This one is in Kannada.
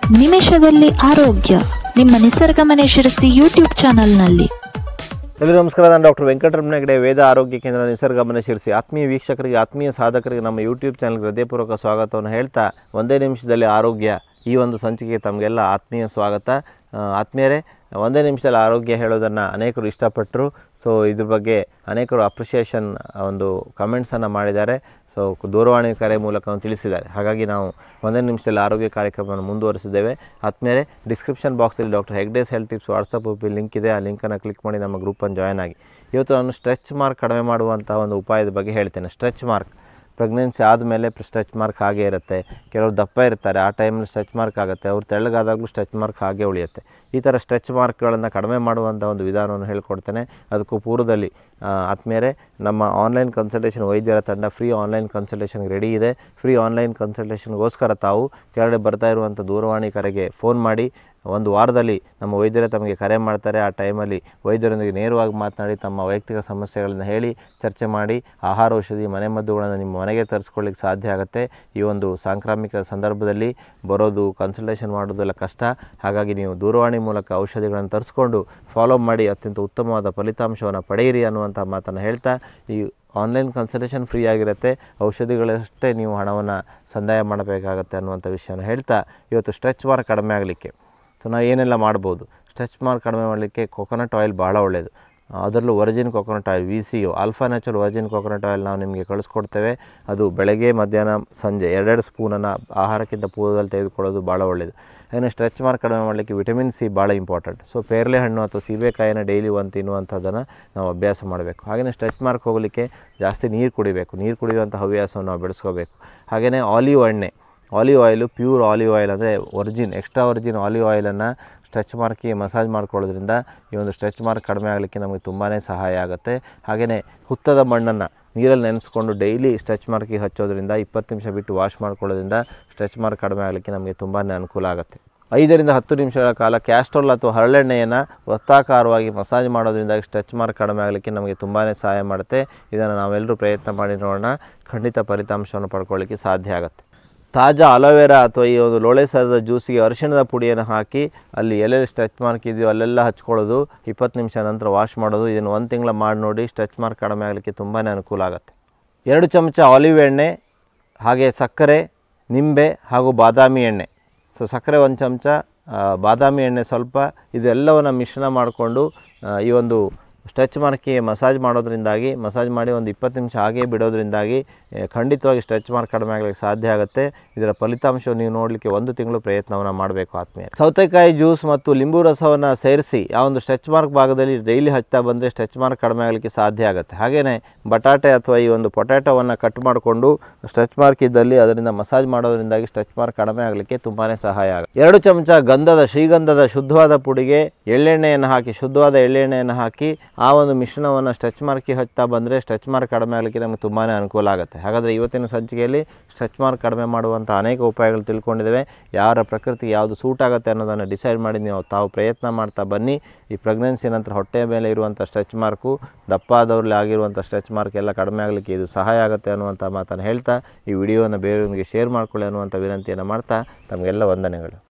ನಿಮಿಷದಲ್ಲಿ ಆರೋಗ್ಯ ನಿಮ್ಮ ನಿಸರ್ಗ ಮನೆ ಶಿರಸಿ ಯೂಟ್ಯೂಬ್ ಚಾನಲ್ನಲ್ಲಿ ಎಲ್ಲರಿಗೂ ನಮಸ್ಕಾರ ನಾನು ಡಾಕ್ಟರ್ ವೆಂಕಟರಮಣ ಹೆಗಡೆ ವೇದ ಆರೋಗ್ಯ ಕೇಂದ್ರ ನಿಸರ್ಗಮನ ಶಿರಿಸಿ ಆತ್ಮೀಯ ವೀಕ್ಷಕರಿಗೆ ಆತ್ಮೀಯ ಸಾಧಕರಿಗೆ ನಮ್ಮ ಯೂಟ್ಯೂಬ್ ಚಾನಲ್ಗೆ ಹೃದಯಪೂರ್ವಕ ಸ್ವಾಗತವನ್ನು ಹೇಳ್ತಾ ಒಂದೇ ನಿಮಿಷದಲ್ಲಿ ಆರೋಗ್ಯ ಈ ಒಂದು ಸಂಚಿಕೆಗೆ ತಮಗೆಲ್ಲ ಆತ್ಮೀಯ ಸ್ವಾಗತ ಆ, ಆತ್ಮೀಯರೇ ಒಂದೇ ನಿಮಿಷದಲ್ಲಿ ಆರೋಗ್ಯ ಹೇಳೋದನ್ನು ಅನೇಕರು ಇಷ್ಟಪಟ್ಟರು ಸೊ ಇದ್ರ ಬಗ್ಗೆ ಅನೇಕರು ಅಪ್ರಿಷಿಯೇಷನ್ ಒಂದು ಕಮೆಂಟ್ಸನ್ನು ಮಾಡಿದ್ದಾರೆ ಸೊ ದೂರವಾಣಿ ಕರೆ ಮೂಲಕ ತಿಳಿಸಿದ್ದಾರೆ ಹಾಗಾಗಿ ನಾವು ಒಂದೇ ನಿಮಿಷದಲ್ಲಿ ಆರೋಗ್ಯ ಕಾರ್ಯಕ್ರಮವನ್ನು ಮುಂದುವರಿಸಿದ್ದೇವೆ ಆದ್ಮೇಲೆ ಡಿಸ್ಕ್ರಿಪ್ಷನ್ ಬಾಕ್ಸಲ್ಲಿ doctor Hegde's health tips WhatsApp link ಇದೆ ಆ ಲಿಂಕನ್ನು ಕ್ಲಿಕ್ ಮಾಡಿ ನಮ್ಮ ಗ್ರೂಪನ್ನು ಜಾಯ್ನ್ ಆಗಿ ಇವತ್ತು ನಾನು ಸ್ಟ್ರೆಚ್ ಮಾರ್ಕ್ ಕಡಿಮೆ ಮಾಡುವಂಥ ಒಂದು ಉಪಾಯದ ಬಗ್ಗೆ ಹೇಳ್ತೇನೆ ಸ್ಟ್ರೆಚ್ ಮಾರ್ಕ್ ಪ್ರೆಗ್ನೆನ್ಸಿ ಆದಮೇಲೆ ಸ್ಟ್ರೆಚ್ ಮಾರ್ಕ್ ಹಾಗೆ ಇರುತ್ತೆ ಕೆಲವರು ದಪ್ಪ ಇರ್ತಾರೆ ಆ ಟೈಮಲ್ಲಿ ಸ್ಟ್ರೆಚ್ ಮಾರ್ಕ್ ಆಗುತ್ತೆ ಅವ್ರು ತೆಳ್ಳಗಾದಾಗಲೂ ಸ್ಟ್ರೆಚ್ ಮಾರ್ಕ್ ಹಾಗೆ ಉಳಿಯುತ್ತೆ ಈ ಥರ ಸ್ಟ್ರೆಚ್ ಮಾರ್ಕ್ಗಳನ್ನು ಕಡಿಮೆ ಮಾಡುವಂಥ ಒಂದು ವಿಧಾನವನ್ನು ಹೇಳ್ಕೊಡ್ತೇನೆ ಅದಕ್ಕೂ ಪೂರ್ವದಲ್ಲಿ ಆದ್ಮೇಲೆ ನಮ್ಮ ಆನ್ಲೈನ್ ಕನ್ಸಲ್ಟೇಷನ್ ವೈದ್ಯರ ತಂಡ ಫ್ರೀ ಆನ್ಲೈನ್ ಕನ್ಸಲ್ಟೇಷನ್ಗೆ ರೆಡಿ ಇದೆ ಫ್ರೀ ಆನ್ಲೈನ್ ಕನ್ಸಲ್ಟೇಷನ್ಗೋಸ್ಕರ ತಾವು ಕೆಳಗಡೆ ಬರ್ತಾ ಇರುವಂಥ ದೂರವಾಣಿ ಕರೆಗೆ ಫೋನ್ ಮಾಡಿ ಒಂದು ವಾರದಲ್ಲಿ ನಮ್ಮ ವೈದ್ಯರೇ ತಮಗೆ ಕರೆ ಮಾಡ್ತಾರೆ ಆ ಟೈಮಲ್ಲಿ ವೈದ್ಯರೊಂದಿಗೆ ನೇರವಾಗಿ ಮಾತನಾಡಿ ತಮ್ಮ ವೈಯಕ್ತಿಕ ಸಮಸ್ಯೆಗಳನ್ನು ಹೇಳಿ ಚರ್ಚೆ ಮಾಡಿ ಆಹಾರ ಔಷಧಿ ಮನೆಮದ್ದುಗಳನ್ನು ನಿಮ್ಮ ಮನೆಗೆ ತರಿಸ್ಕೊಳ್ಳಿಕ್ಕೆ ಸಾಧ್ಯ ಆಗುತ್ತೆ ಈ ಒಂದು ಸಾಂಕ್ರಾಮಿಕ ಸಂದರ್ಭದಲ್ಲಿ ಬರೋದು ಕನ್ಸಲ್ಟೇಷನ್ ಮಾಡೋದೆಲ್ಲ ಕಷ್ಟ ಹಾಗಾಗಿ ನೀವು ದೂರವಾಣಿ ಮೂಲಕ ಔಷಧಿಗಳನ್ನು ತರಿಸ್ಕೊಂಡು ಫಾಲೋ ಮಾಡಿ ಅತ್ಯಂತ ಉತ್ತಮವಾದ ಫಲಿತಾಂಶವನ್ನು ಪಡೆಯಿರಿ ಅನ್ನುವಂಥ ಮಾತನ್ನು ಹೇಳ್ತಾ ಈ ಆನ್ಲೈನ್ ಕನ್ಸಲ್ಟೇಷನ್ ಫ್ರೀ ಆಗಿರುತ್ತೆ ಔಷಧಿಗಳಷ್ಟೇ ನೀವು ಹಣವನ್ನು ಸಂದಾಯ ಮಾಡಬೇಕಾಗತ್ತೆ ಅನ್ನುವಂಥ ವಿಷಯನ ಹೇಳ್ತಾ ಇವತ್ತು ಸ್ಟ್ರೆಚ್ ಮಾರ್ಕ್ ಕಡಿಮೆ ಆಗಲಿಕ್ಕೆ ಸೊ ನಾವು ಏನೆಲ್ಲ ಮಾಡ್ಬೋದು ಸ್ಟ್ರೆಚ್ ಮಾರ್ಕ್ ಕಡಿಮೆ ಮಾಡಲಿಕ್ಕೆ ಕೊಕೊನಟ್ ಆಯಿಲ್ ಭಾಳ ಒಳ್ಳೆಯದು ಅದರಲ್ಲೂ virgin coconut oil V C U alpha natural virgin coconut oil ನಾವು ನಿಮಗೆ ಕಳಿಸ್ಕೊಡ್ತೇವೆ ಅದು ಬೆಳಗ್ಗೆ ಮಧ್ಯಾಹ್ನ ಸಂಜೆ ಎರಡೆರಡು ಸ್ಪೂನನ್ನು ಆಹಾರಕ್ಕಿಂತ ಪೂರ್ವದಲ್ಲಿ ತೆಗೆದುಕೊಳ್ಳೋದು ಭಾಳ ಒಳ್ಳೆಯದು ಇನ್ನು ಸ್ಟ್ರೆಚ್ ಮಾರ್ಕ್ ಕಡಿಮೆ ಮಾಡಲಿಕ್ಕೆ ವಿಟಮಿನ್ ಸಿ ಭಾಳ ಇಂಪಾರ್ಟೆಂಟ್ ಸೊ ಪೇರ್ಲೆ ಹಣ್ಣು ಅಥವಾ ಸೀಬೆಕಾಯಿನ ಡೈಲಿ ಒಂದು ತಿನ್ನುವಂಥದ್ದನ್ನು ನಾವು ಅಭ್ಯಾಸ ಮಾಡಬೇಕು ಹಾಗೆಯೇ ಸ್ಟ್ರೆಚ್ ಮಾರ್ಕ್ ಹೋಗಲಿಕ್ಕೆ ಜಾಸ್ತಿ ನೀರು ಕುಡಿಬೇಕು ನೀರು ಕುಡಿಯುವಂಥ ಹವ್ಯಾಸವನ್ನು ನಾವು ಬೆಳೆಸ್ಕೋಬೇಕು ಹಾಗೆಯೇ ಆಲಿವ್ ಎಣ್ಣೆ olive oil pure olive oil ಅಂದರೆ ಒರಿಜಿನ್ ಎಕ್ಸ್ಟ್ರಾ ಒರಿಜಿನ್ ಆಲಿವ್ ಆಯಿಲನ್ನು ಸ್ಟ್ರೆಚ್ ಮಾರ್ಕಿಗೆ ಮಸಾಜ್ ಮಾಡ್ಕೊಳ್ಳೋದ್ರಿಂದ ಈ ಒಂದು ಸ್ಟ್ರೆಚ್ ಮಾರ್ಕ್ ಕಡಿಮೆ ಆಗಲಿಕ್ಕೆ ನಮಗೆ ತುಂಬಾ ಸಹಾಯ ಆಗುತ್ತೆ ಹಾಗೆಯೇ ಹುತ್ತದ ಮಣ್ಣನ್ನು ನೀರಲ್ಲಿ ನೆನೆಸ್ಕೊಂಡು ಡೈಲಿ ಸ್ಟ್ರೆಚ್ ಮಾರ್ಕಿಗೆ ಹಚ್ಚೋದ್ರಿಂದ ಇಪ್ಪತ್ತು ನಿಮಿಷ ಬಿಟ್ಟು ವಾಶ್ ಮಾಡ್ಕೊಳ್ಳೋದ್ರಿಂದ ಸ್ಟ್ರೆಚ್ ಮಾರ್ಕ್ ಕಡಿಮೆ ಆಗಲಿಕ್ಕೆ ನಮಗೆ ತುಂಬಾ ಅನುಕೂಲ ಆಗುತ್ತೆ ಐದರಿಂದ ಹತ್ತು ನಿಮಿಷಗಳ ಕಾಲ ಕ್ಯಾಸ್ಟ್ರೋಲ್ ಅಥವಾ ಹರಳೆಣ್ಣೆಯನ್ನು ವೃತ್ತಾಕಾರವಾಗಿ ಮಸಾಜ್ ಮಾಡೋದ್ರಿಂದ ಸ್ಟ್ರೆಚ್ ಮಾರ್ಕ್ ಕಡಿಮೆ ಆಗಲಿಕ್ಕೆ ನಮಗೆ ತುಂಬಾ ಸಹಾಯ ಮಾಡುತ್ತೆ ಇದನ್ನು ನಾವೆಲ್ಲರೂ ಪ್ರಯತ್ನ ಮಾಡಿ ನೋಡೋಣ ಖಂಡಿತ ಫಲಿತಾಂಶವನ್ನು ಪಡ್ಕೊಳ್ಳಿಕ್ಕೆ ಸಾಧ್ಯ ಆಗುತ್ತೆ ತಾಜಾ ಅಲೋವೆರಾ ಅಥವಾ ಈ ಒಂದು ಲೋಳೆ ಸರದ ಜ್ಯೂಸಿಗೆ ಅರಿಶಿಣದ ಪುಡಿಯನ್ನು ಹಾಕಿ ಅಲ್ಲಿ ಎಲ್ಲೆಲ್ಲಿ ಸ್ಟ್ರೆಚ್ ಮಾರ್ಕ್ ಇದೆಯೋ ಅಲ್ಲೆಲ್ಲ ಹಚ್ಕೊಳ್ಳೋದು ಇಪ್ಪತ್ತು ನಿಮಿಷ ನಂತರ ವಾಶ್ ಮಾಡೋದು ಇದನ್ನು ಒಂದು ತಿಂಗಳ ಮಾಡಿ ನೋಡಿ ಸ್ಟ್ರೆಚ್ ಮಾರ್ಕ್ ಕಡಿಮೆ ಆಗಲಿಕ್ಕೆ ತುಂಬಾ ಅನುಕೂಲ ಆಗುತ್ತೆ ಎರಡು ಚಮಚ ಆಲಿವ್ ಎಣ್ಣೆ ಹಾಗೆ ಸಕ್ಕರೆ ನಿಂಬೆ ಹಾಗೂ ಬಾದಾಮಿ ಎಣ್ಣೆ ಸೊ ಸಕ್ಕರೆ ಒಂದು ಚಮಚ ಆ, ಬಾದಾಮಿ ಎಣ್ಣೆ ಸ್ವಲ್ಪ ಇದೆಲ್ಲವನ್ನು ಮಿಶ್ರಣ ಮಾಡಿಕೊಂಡು ಈ ಒಂದು ಸ್ಟ್ರೆಚ್ ಮಾರ್ಕಿಗೆ ಮಸಾಜ್ ಮಾಡೋದ್ರಿಂದಾಗಿ ಮಸಾಜ್ ಮಾಡಿ ಒಂದು ಇಪ್ಪತ್ತು ನಿಮಿಷ ಹಾಗೇ ಬಿಡೋದ್ರಿಂದಾಗಿ ಆ, ಖಂಡಿತವಾಗಿ ಸ್ಟ್ರೆಚ್ ಮಾರ್ಕ್ ಕಡಿಮೆ ಆಗಲಿಕ್ಕೆ ಸಾಧ್ಯ ಆಗುತ್ತೆ ಇದರ ಫಲಿತಾಂಶವನ್ನು ನೀವು ನೋಡಲಿಕ್ಕೆ ಒಂದು ತಿಂಗಳು ಪ್ರಯತ್ನವನ್ನು ಮಾಡಬೇಕು ಆತ್ಮೀಯ ಸೌತೆಕಾಯಿ ಜ್ಯೂಸ್ ಮತ್ತು ಲಿಂಬು ರಸವನ್ನು ಸೇರಿಸಿ ಆ ಒಂದು ಸ್ಟ್ರೆಚ್ ಮಾರ್ಕ್ ಭಾಗದಲ್ಲಿ ಡೈಲಿ ಹಚ್ತಾ ಬಂದರೆ ಸ್ಟ್ರೆಚ್ ಮಾರ್ಕ್ ಕಡಿಮೆ ಆಗಲಿಕ್ಕೆ ಸಾಧ್ಯ ಆಗುತ್ತೆ ಹಾಗೆಯೇ ಬಟಾಟೆ ಅಥವಾ ಈ ಒಂದು ಪೊಟ್ಯಾಟೋವನ್ನು ಕಟ್ ಮಾಡಿಕೊಂಡು ಸ್ಟ್ರೆಚ್ ಮಾರ್ಕ್ ಇದ್ದಲ್ಲಿ ಅದರಿಂದ ಮಸಾಜ್ ಮಾಡೋದ್ರಿಂದಾಗಿ ಸ್ಟ್ರೆಚ್ ಮಾರ್ಕ್ ಕಡಿಮೆ ಆಗಲಿಕ್ಕೆ ತುಂಬಾ ಸಹಾಯ ಆಗುತ್ತೆ ಎರಡು ಚಮಚ ಗಂಧದ ಶ್ರೀಗಂಧದ ಶುದ್ಧವಾದ ಪುಡಿಗೆ ಎಳ್ಳೆಣ್ಣೆಯನ್ನು ಹಾಕಿ ಶುದ್ಧವಾದ ಎಳ್ಳೆಣ್ಣೆಯನ್ನು ಹಾಕಿ ಆ ಒಂದು ಮಿಶ್ರಣವನ್ನು ಸ್ಟ್ರೆಚ್ ಮಾರ್ಕಿಗೆ ಹಚ್ತಾ ಬಂದರೆ ಸ್ಟ್ರೆಚ್ ಮಾರ್ಕ್ ಕಡಿಮೆ ಆಗಲಿಕ್ಕೆ ನಮಗೆ ತುಂಬಾ ಅನುಕೂಲ ಆಗುತ್ತೆ ಹಾಗಾದರೆ ಇವತ್ತಿನ ಸಂಚಿಕೆಯಲ್ಲಿ ಸ್ಟ್ರೆಚ್ ಮಾರ್ಕ್ ಕಡಿಮೆ ಮಾಡುವಂಥ ಅನೇಕ ಉಪಾಯಗಳು ತಿಳ್ಕೊಂಡಿದ್ದೇವೆ ಯಾರ ಪ್ರಕೃತಿಗೆ ಯಾವುದು ಸೂಟ್ ಆಗುತ್ತೆ ಅನ್ನೋದನ್ನು ಡಿಸೈಡ್ ಮಾಡಿ ನೀವು ತಾವು ಪ್ರಯತ್ನ ಮಾಡ್ತಾ ಬನ್ನಿ ಈ ಪ್ರೆಗ್ನೆನ್ಸಿ ನಂತರ ಹೊಟ್ಟೆಯ ಮೇಲೆ ಇರುವಂಥ ಸ್ಟ್ರೆಚ್ ಮಾರ್ಕು ದಪ್ಪಾದವ್ರಲ್ಲಿ ಆಗಿರುವಂಥ ಸ್ಟ್ರೆಚ್ ಮಾರ್ಕ್ ಎಲ್ಲ ಕಡಿಮೆ ಆಗಲಿಕ್ಕೆ ಇದು ಸಹಾಯ ಆಗುತ್ತೆ ಅನ್ನುವಂಥ ಮಾತನ್ನು ಹೇಳ್ತಾ ಈ ವಿಡಿಯೋನ ಬೇರೆಯವರಿಗೆ ಶೇರ್ ಮಾಡ್ಕೊಳ್ಳಿ ಅನ್ನುವಂಥ ವಿನಂತಿಯನ್ನು ಮಾಡ್ತಾ ತಮಗೆಲ್ಲ ವಂದನೆಗಳು